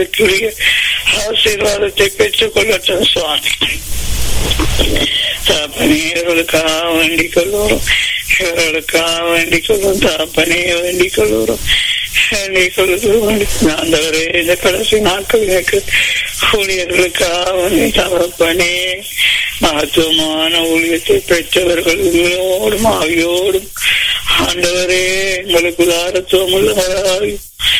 அதற்குரிய ஆசீர்வாதத்தை பெற்றுக் கொள்ளட்டும் சுவாமி தாப்பனே இவர்களுக்காக வேண்டிக் கொள்வோம் இவர்களுக்காக வேண்டிக் கொள்வோம் தாப்பனே வேண்டிக் கொள்வோம் வேண்டிக் கொள்வோம் ஆண்டவரே இந்த கடைசி நாட்கள் எனக்கு ஊழியர்களுக்காக வேண்டி தகப்பனே மகத்துவமான ஊழியத்தை பெற்றவர்கள் உங்களோடும் ஆவியோடும் ஆண்டவரே எங்களுக்கு உதாரத்துவம் உள்ளவராய்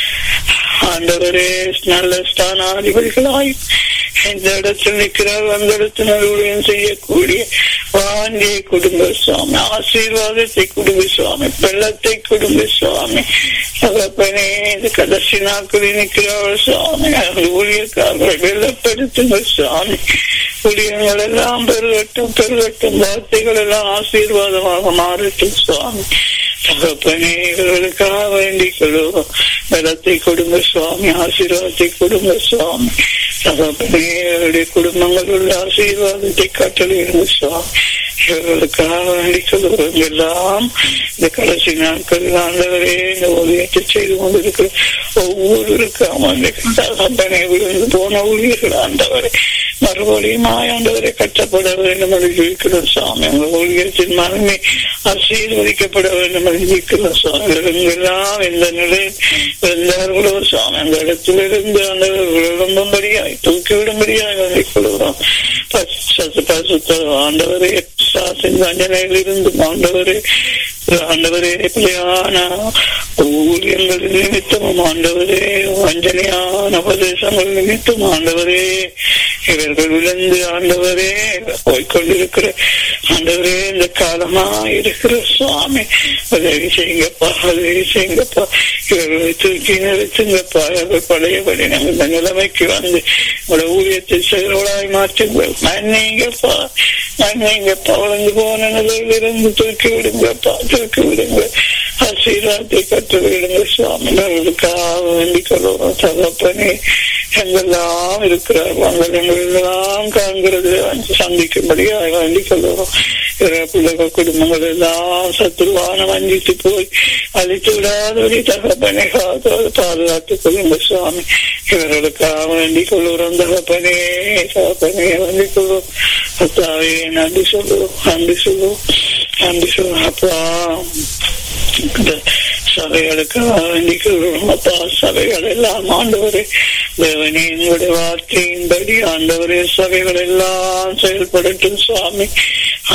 ஆண்டவரே நல்ல ஸ்தானாதிபதிகளாய் எந்த இடத்தில் நிற்கிறார் அந்த இடத்தில் ஊழியம் செய்யக்கூடிய வாண்டிய குடும்ப சுவாமி ஆசீர்வாதத்தை குடும்ப சுவாமி வெள்ளத்தை குடும்ப சுவாமி தகப்பனே இந்த கடைசி நாட்களில் நிற்கிறார்கள் சுவாமி ஊழியக்காரர்களை வெள்ளப்படுத்துங்க சுவாமி ஊழியங்கள் எல்லாம் பெருகட்டும் பெருகட்டும் வார்த்தைகள் எல்லாம் ஆசீர்வாதமாக மாறட்டும் சுவாமி தகப்பனே இவர்களுக்காக வேண்டிக் கொள்வோம் பலத்தை கொடுங்க சுவாமி ஆசீர்வாதத்தை கொடுங்க சுவாமி தகப்பனே இவருடைய குடும்பங்கள் உள்ள ஆசீர்வாதத்தை கட்டளையிடுங்க சுவாமி இவர்களுக்காக வேண்டிக் கொள்வோம் எல்லாம் இந்த கடைசி நாட்கள் ஆண்டவரே இந்த ஊழியத்தை செய்து கொண்டிருக்கிற ஒவ்வொருவருக்கும் தகப்பனை விழுந்து போன ஊழியர்கள் ஆண்டவரை மறுபடியும் ஆண்டவரை கட்டப்பட வேண்டும் என்று இருக்கிறோம் சுவாமி உங்கள் ஊழியத்தின் மனமே ஆசீர்வதிக்கப்பட வேண்டும் என்று இருக்கிறோம் சுவாமி எல்லாம் எந்த நிலையில் இருந்தார்களோ சுவாமி அந்த இடத்திலிருந்து அந்த விளம்பும்படியாய் தூக்கிவிடும்படியாய் வேண்டிக் கொள்கிறோம் பசுத்த ஆண்டவரே சாசின் வஞ்சனையில் இருந்து ஆண்டவரே ஆண்டவரே பிள்ளையான ஊழியங்கள் நிமித்தமும் ஆண்டவரே வஞ்சனையான உபதேசங்கள் நிமித்தம் ஆண்டவரே இவர்கள் விழுந்து ஆண்டவரே போய்கொண்டிருக்கிற ஆண்டவரே இந்த காலமா இருக்கிற சுவாமி உதவி செய்யுங்கப்பா உதவி செய்யுங்கப்பா இவர்களை தூக்கி நிறுத்துங்கப்பா இவர்கள் பழையபடி நாங்கள் இந்த நிலைமைக்கு வந்து உங்களோட ஊழியத்தை செயல்களாய் மாற்றுங்கள் மன்னிங்கப்பா மன்னிங்கப்பா வளர்ந்து போன நிலையில் இருந்து தூக்கி விடுங்கப்பா தூக்கி விடுங்க ஆசீர்வாதத்தை கற்று விடுங்க சுவாமி அவர்களுக்காக வேண்டிக் கொள்வோம் தகப்பனே எங்கெல்லாம் இருக்கிறார்கள் அங்கே எங்களெல்லாம் காண்கிறது சந்திக்கும்படியாக வேண்டிக் கொள்வோம் பிள்ளைகள் குடும்பங்கள் எல்லாம் சத்துருவான வஞ்சித்து போய் அழித்து விடாதபடி தகப்பனை பாதுகாத்துக் கொள்ளுங்க சுவாமி இவர்களுக்காக வேண்டிக் கொள்ளுறோம் தகப்பனே தகப்பனே வேண்டிக் கொள்வோம் அத்தாவே நன்றி சொல்லுவோம் நன்றி சொல்லுவோம் நன்றி சொல்லுவோம் அப்பா சபைகளுக்காக வேண்டிக் கொள்வோம் அப்பா சபைகள் எல்லாம் ஆண்டவரே தேவனே எங்களுடைய வார்த்தையின்படி ஆண்டவரே சபைகள் எல்லாம் செயல்படட்டும் சுவாமி